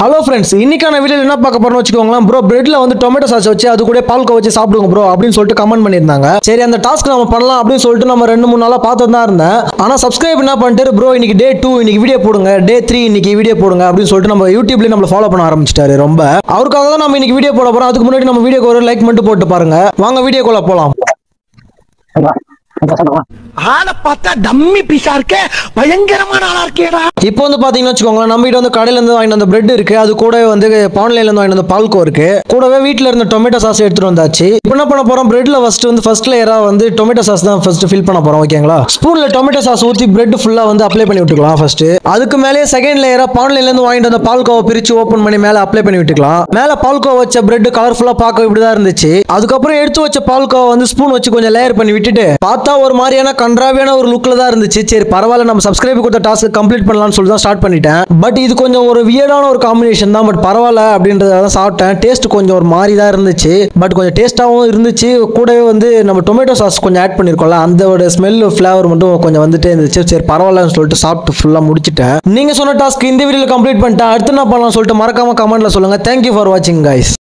hello friends இன்னைக்கான video என்ன பார்க்க போறோம்னு வச்சுக்கோங்களேன் ப்ரோ பிரெட்ல வந்து டொமேட்டோ சாஸ் வச்சு அது கூட பால் வச்சு சாப்பிடுங்க ப்ரோ அப்படின்னு சொல்லிட்டு கமெண்ட் பண்ணியிருந்தாங்க சரி அந்த டாஸ்க் நம்ம பண்ணலாம் அப்படின்னு சொல்லிட்டு நம்ம ரெண்டு மூணு நாளா பார்த்துட்டு தான் இருந்தேன் ஆனா சப்ஸ்கிரைப் என்ன பண்ணிட்டு ப்ரோ இன்னைக்கு டே டூ இன்னைக்கு வீடியோ போடுங்க டே த்ரீ இன்னைக்கு வீடியோ போடுங்க அப்படின்னு சொல்லிட்டு நம்ம யூடியூப்ல நம்மள ஃபாலோ பண்ண ஆரம்பிச்சிட்டாரு ரொம்ப அவருக்காக தான் நம்ம இன்னைக்கு வீடியோ போட போறோம் அதுக்கு முன்னாடி நம்ம வீடியோக்கு ஒரு லைக் மட்டும் போட்டு பாருங்க வாங்க வீடியோக்குள்ள போலாம் ஆளை பார்த்தா டம்மி பீஸா இருக்கே பயங்கரமான ஆளா இருக்கேடா இப்போ வந்து பாத்தீங்கன்னா வச்சுக்கோங்களேன் நம்ம வீட்டு வந்து கடையில இருந்து வாங்கிட்டு வந்த பிரெட் இருக்கு அது கூட வந்து பான்லைன்ல இருந்து வாங்கிட்டு வந்த பால்கோ இருக்கு கூடவே வீட்ல இருந்த டொமேட்டோ சாஸ் எடுத்துட்டு வந்தாச்சு இப்போ என்ன பண்ண போறோம் பிரெட்ல ஃபர்ஸ்ட் வந்து ஃபர்ஸ்ட் லேயரா வந்து டொமேட்டோ சாஸ் தான் ஃபர்ஸ்ட் ஃபில் பண்ண போறோம் ஓகேங்களா ஸ்பூன்ல டொமேட்டோ சாஸ் ஊத்தி பிரெட் ஃபுல்லா வந்து அப்ளை பண்ணி விட்டுக்கலாம் ஃபர்ஸ்ட் அதுக்கு மேலேயே செகண்ட் லேயரா பான்லைன்ல இருந்து வாங்கிட்டு வந்த பால்கோவை பிரிச்சு ஓபன் பண்ணி மேல அப்ளை பண்ணி விட்டுக்கலாம் மேல பால்கோ வச்ச பிரெட் கலர்ஃபுல்லா பார்க்க இப்படிதான் இருந்துச்சு அதுக்கப்புறம் எடுத்து வச்ச பால்கோவை வந்து ஸ்பூன் வச்சு கொஞ்சம் லேயர் பண்ணி விட்டுட்டு பார்த்தா ஒரு மாதிரியான கன்றாவியான ஒரு லுக்ல தான் இருந்துச்சு சரி பரவாயில்ல நம்ம சப்ஸ்கிரைப் கொடுத்த டாஸ்க் கம்ப்ளீட் பண்ணலாம்னு சொல்லி தான் ஸ்டார்ட் பண்ணிட்டேன் பட் இது கொஞ்சம் ஒரு வியர்டான ஒரு காம்பினேஷன் தான் பட் பரவாயில்ல அப்படின்றத தான் சாப்பிட்டேன் டேஸ்ட் கொஞ்சம் ஒரு மாதிரி தான் இருந்துச்சு பட் கொஞ்சம் டேஸ்ட்டாகவும் இருந்துச்சு கூடவே வந்து நம்ம டொமேட்டோ சாஸ் கொஞ்சம் ஆட் பண்ணியிருக்கோம்ல அந்த ஒரு ஸ்மெல் ஃப்ளேவர் மட்டும் கொஞ்சம் வந்துட்டே இருந்துச்சு சரி பரவாயில்லன்னு சொல்லிட்டு சாப்பிட்டு ஃபுல்லாக முடிச்சிட்டேன் நீங்க சொன்ன டாஸ்க் இந்த வீடியோவில் கம்ப்ளீட் பண்ணிட்டேன் அடுத்து என்ன பண்ணலாம் சொல்லிட்டு மறக்காம கமெண்ட்ல சொல்லுங்க தேங்க்யூ ஃபார் வாட்சிங் கைஸ்